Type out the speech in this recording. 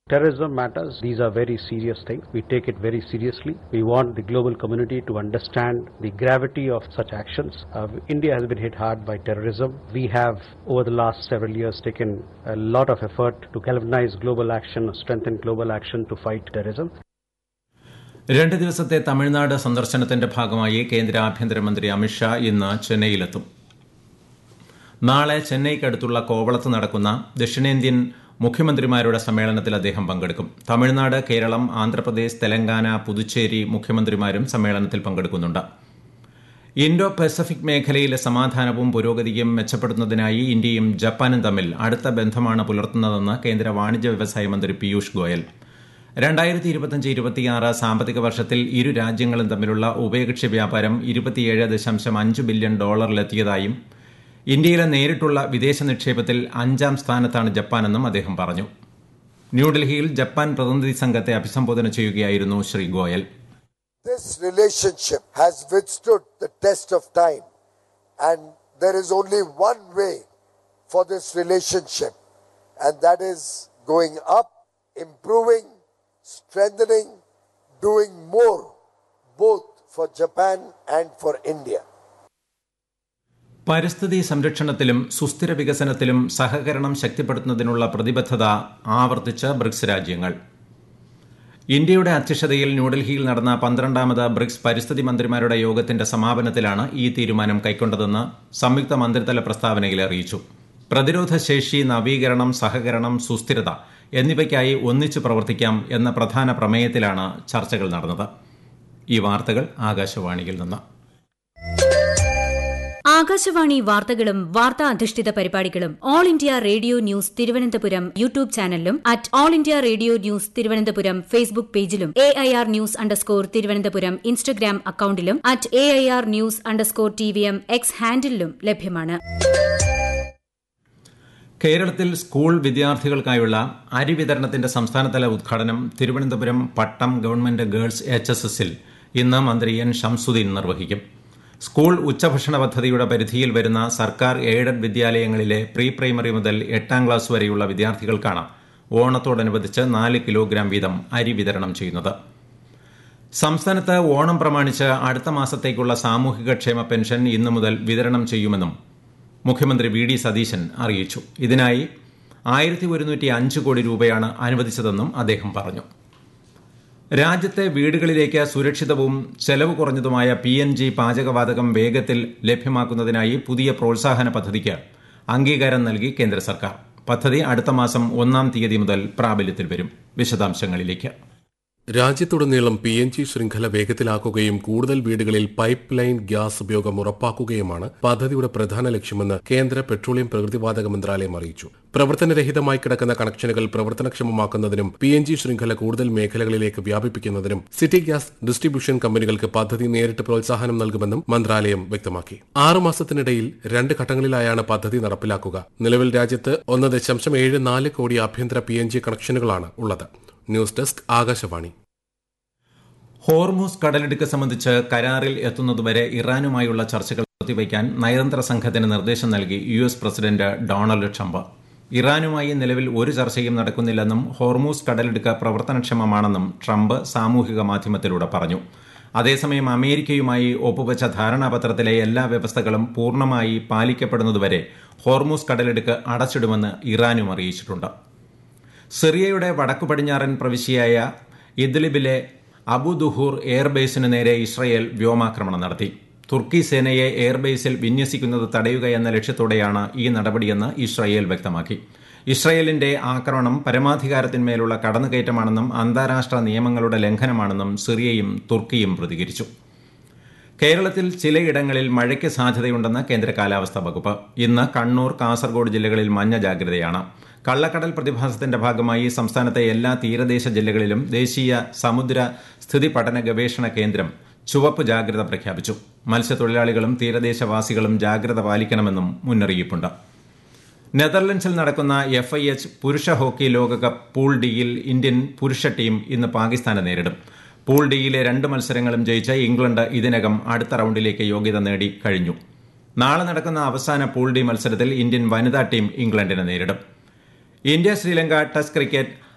Terrorism matters. These are very serious things. We take it very seriously. We want the global community to understand the gravity of such actions. Uh, India has been hit hard by terrorism. We have, over the last several years, taken a lot of effort to galvanize global action, strengthen global action to fight terrorism. രണ്ട് ദിവസത്തെ തമിഴ്നാട് സന്ദർശനത്തിന്റെ ഭാഗമായി കേന്ദ്ര ആഭ്യന്തരമന്ത്രി അമിത്ഷാ ഇന്ന് ചെന്നൈയിലെത്തും നാളെ ചെന്നൈക്കടുത്തുള്ള കോവളത്ത് നടക്കുന്ന ദക്ഷിണേന്ത്യൻ മുഖ്യമന്ത്രിമാരുടെ സമ്മേളനത്തിൽ അദ്ദേഹം പങ്കെടുക്കും തമിഴ്നാട് കേരളം ആന്ധ്രാപ്രദേശ് തെലങ്കാന പുതുച്ചേരി മുഖ്യമന്ത്രിമാരും സമ്മേളനത്തിൽ പങ്കെടുക്കുന്നുണ്ട് ഇൻഡോ പസഫിക് മേഖലയിലെ സമാധാനവും പുരോഗതിയും മെച്ചപ്പെടുത്തുന്നതിനായി ഇന്ത്യയും ജപ്പാനും തമ്മിൽ അടുത്ത ബന്ധമാണ് പുലർത്തുന്നതെന്ന് കേന്ദ്ര വാണിജ്യ വ്യവസായ മന്ത്രി പീയൂഷ് ഗോയൽ രണ്ടായിരത്തി ഇരുപത്തിയഞ്ച് ഇരുപത്തിയാറ് സാമ്പത്തിക വർഷത്തിൽ ഇരു രാജ്യങ്ങളും തമ്മിലുള്ള ഉഭയകക്ഷി വ്യാപാരം ഇരുപത്തിയേഴ് ദശാംശം അഞ്ച് ബില്യൺ ഡോളറിലെത്തിയതായും ഇന്ത്യയിലെ നേരിട്ടുള്ള വിദേശ നിക്ഷേപത്തിൽ അഞ്ചാം സ്ഥാനത്താണ് ജപ്പാനെന്നും അദ്ദേഹം പറഞ്ഞു ന്യൂഡൽഹിയിൽ ജപ്പാൻ പ്രതിനിധി സംഘത്തെ അഭിസംബോധന ചെയ്യുകയായിരുന്നു Shri Goyal This relationship has withstood the test of time, and there is only one way for this relationship, and that is going up, improving, strengthening, doing more, both for Japan and for India. പരിസ്ഥിതി സംരക്ഷണത്തിലും സുസ്ഥിര വികസനത്തിലും സഹകരണം ശക്തിപ്പെടുത്തുന്നതിനുള്ള പ്രതിബദ്ധത ആവർത്തിച്ച് BRICS രാജ്യങ്ങൾ ഇന്ത്യയുടെ അധ്യക്ഷതയിൽ ന്യൂഡൽഹിയിൽ നടന്ന പന്ത്രണ്ടാമത് ബ്രിക്സ് പരിസ്ഥിതി മന്ത്രിമാരുടെ യോഗത്തിന്റെ സമാപനത്തിലാണ് ഈ തീരുമാനം കൈക്കൊണ്ടതെന്ന് സംയുക്ത മന്ത്രിതല പ്രസ്താവനയിൽ അറിയിച്ചു പ്രതിരോധ ശേഷി നവീകരണം സഹകരണം സുസ്ഥിരത എന്നിവയ്ക്കായി ഒന്നിച്ചു പ്രവർത്തിക്കാം എന്ന പ്രധാന പ്രമേയത്തിലാണ് ചർച്ചകൾ നടന്നത് ഈ വാർത്തകൾ ആകാശവാണിയിൽ നിന്ന് ആകാശവാണി വാർത്തകളും വാർത്താ അധിഷ്ഠിത പരിപാടികളും All India Radio news Thiruvananthapuram YouTube ചാനലിലും at All India Radio news Thiruvananthapuram Facebook പേജിലും A I R news underscore Thiruvananthapuram Instagram അക്കൌണ്ടിലും at A I R news underscore T V M X ഹാൻഡിലും ലഭ്യമാണ് കേരളത്തിൽ സ്കൂൾ വിദ്യാർത്ഥികൾക്കായുള്ള അരി വിതരണത്തിന്റെ സംസ്ഥാനതല ഉദ്ഘാടനം Thiruvananthapuram Pattom government girls H S എസിൽ ഇന്ന് മന്ത്രി എൻ ഷംസുദ്ദീൻ നിർവഹിക്കും സ്കൂൾ ഉച്ചഭക്ഷണ പദ്ധതിയുടെ പരിധിയിൽ വരുന്ന സർക്കാർ എയ്ഡഡ് വിദ്യാലയങ്ങളിലെ പ്രീ പ്രൈമറി മുതൽ എട്ടാം ക്ലാസ് വരെയുള്ള വിദ്യാർത്ഥികൾക്കാണ് ഓണത്തോടനുബന്ധിച്ച് നാല് കിലോഗ്രാം വീതം അരി വിതരണം ചെയ്യുന്നത് സംസ്ഥാനത്ത് ഓണം പ്രമാണിച്ച് അടുത്ത മാസത്തേക്കുള്ള സാമൂഹിക ക്ഷേമ പെൻഷൻ ഇന്നു മുതൽ വിതരണം ചെയ്യുമെന്നും മുഖ്യമന്ത്രി വി ഡി സതീശൻ അറിയിച്ചു ഇതിനായി ആയിരത്തി ഒരുന്നൂറ്റി അഞ്ച് കോടി രൂപയാണ് അനുവദിച്ചതെന്നും അദ്ദേഹം പറഞ്ഞു രാജ്യത്തെ വീടുകളിലേക്ക് സുരക്ഷിതവും ചെലവ് കുറഞ്ഞതുമായ പി എൻ ജി പാചകവാതകം വേഗത്തിൽ ലഭ്യമാക്കുന്നതിനായി പുതിയ പ്രോത്സാഹന പദ്ധതിക്ക് അംഗീകാരം നൽകി കേന്ദ്ര സർക്കാർ പദ്ധതി അടുത്ത മാസം ഒന്നാം തീയതി മുതൽ പ്രാബല്യത്തിൽ വരും വിശദാംശങ്ങളിലേക്ക് രാജ്യത്തുടനീളം പി എൻ ജി ശൃംഖല വേഗത്തിലാക്കുകയും കൂടുതൽ വീടുകളിൽ പൈപ്പ് ലൈൻ ഗ്യാസ് ഉപയോഗം ഉറപ്പാക്കുകയുമാണ് പദ്ധതിയുടെ പ്രധാന ലക്ഷ്യമെന്ന് കേന്ദ്ര പെട്രോളിയം പ്രകൃതിവാതക മന്ത്രാലയം അറിയിച്ചു പ്രവർത്തനരഹിതമായി കിടക്കുന്ന കണക്ഷനുകൾ പ്രവർത്തനക്ഷമമാക്കുന്നതിനും പി എൻ ജി ശൃംഖല കൂടുതൽ മേഖലകളിലേക്ക് വ്യാപിപ്പിക്കുന്നതിനും സിറ്റി ഗ്യാസ് ഡിസ്ട്രിബ്യൂഷൻ കമ്പനികൾക്ക് പദ്ധതി നേരിട്ട് പ്രോത്സാഹനം നൽകുമെന്നും മന്ത്രാലയം വ്യക്തമാക്കി ആറുമാസത്തിനിടയിൽ രണ്ട് ഘട്ടങ്ങളിലായാണ് പദ്ധതി നടപ്പിലാക്കുക നിലവിൽ രാജ്യത്ത് ഒന്ന് ദശാംശം ഏഴ് നാല് കോടി ആഭ്യന്തര പി എൻ ജി കണക്ഷനുകളാണ് ഉള്ളത് ന്യൂസ് ഡെസ്ക് ആകാശവാണി ഹോർമൂസ് കടലിടുക്ക് സംബന്ധിച്ച് കരാറിൽ എത്തുന്നതുവരെ ഇറാനുമായുള്ള ചർച്ചകൾ നിർത്തിവയ്ക്കാൻ നയതന്ത്ര സംഘത്തിന് നിർദ്ദേശം നൽകി U S president Donald Trump ഇറാനുമായി നിലവിൽ ഒരു ചർച്ചയും നടക്കുന്നില്ലെന്നും ഹോർമൂസ് കടലിടുക്ക് പ്രവർത്തനക്ഷമമാണെന്നും ട്രംപ് സാമൂഹിക മാധ്യമത്തിലൂടെ പറഞ്ഞു അതേസമയം അമേരിക്കയുമായി ഒപ്പുവച്ച ധാരണാപത്രത്തിലെ എല്ലാ വ്യവസ്ഥകളും പൂർണ്ണമായി പാലിക്കപ്പെടുന്നതുവരെ ഹോർമൂസ് കടലിടുക്ക് അടച്ചിടുമെന്ന് ഇറാനും അറിയിച്ചിട്ടുണ്ട് സിറിയയുടെ വടക്കു പടിഞ്ഞാറൻ പ്രവിശ്യയായ ഇദ്ലിബിലെ അബുദുഹൂർ എയർബേസിന് നേരെ ഇസ്രയേൽ വ്യോമാക്രമണം നടത്തി തുർക്കി സേനയെ എയർബേസിൽ വിന്യസിക്കുന്നത് തടയുക എന്ന ലക്ഷ്യത്തോടെയാണ് ഈ നടപടിയെന്ന് ഇസ്രയേൽ വ്യക്തമാക്കി ഇസ്രയേലിന്റെ ആക്രമണം പരമാധികാരത്തിന്മേലുള്ള കടന്നുകയറ്റമാണെന്നും അന്താരാഷ്ട്ര നിയമങ്ങളുടെ ലംഘനമാണെന്നും സിറിയയും തുർക്കിയും പ്രതികരിച്ചു കേരളത്തിൽ ചിലയിടങ്ങളിൽ മഴയ്ക്ക് സാധ്യതയുണ്ടെന്ന് കേന്ദ്ര കാലാവസ്ഥാ വകുപ്പ് ഇന്ന് കണ്ണൂർ കാസർഗോഡ് ജില്ലകളിൽ മഞ്ഞ ജാഗ്രതയാണ് കള്ളക്കടൽ പ്രതിഭാസത്തിന്റെ ഭാഗമായി സംസ്ഥാനത്തെ എല്ലാ തീരദേശ ജില്ലകളിലും ദേശീയ സമുദ്ര സ്ഥിതി പഠന ഗവേഷണ കേന്ദ്രം ചുവപ്പ് ജാഗ്രത പ്രഖ്യാപിച്ചു മത്സ്യത്തൊഴിലാളികളും തീരദേശവാസികളും ജാഗ്രത പാലിക്കണമെന്നും മുന്നറിയിപ്പുണ്ട് നെതർലൻഡ്സിൽ നടക്കുന്ന എഫ് ഐ എച്ച് പുരുഷ ഹോക്കി ലോകകപ്പ് പൂൾ ഡിയിൽ ഇന്ത്യൻ പുരുഷ ടീം ഇന്ന് പാകിസ്ഥാനെ നേരിടും പൂൾ ഡിയിലെ രണ്ട് മത്സരങ്ങളും ജയിച്ച ഇംഗ്ലണ്ട് ഇതിനകം അടുത്ത റൌണ്ടിലേക്ക് യോഗ്യത നേടി കഴിഞ്ഞു നാളെ നടക്കുന്ന അവസാന പൂൾ ഡി മത്സരത്തിൽ ഇന്ത്യൻ വനിതാ ടീം ഇംഗ്ലണ്ടിനെ നേരിടും ഇന്ത്യ ശ്രീലങ്ക ടെസ്റ്റ് ക്രിക്കറ്റ്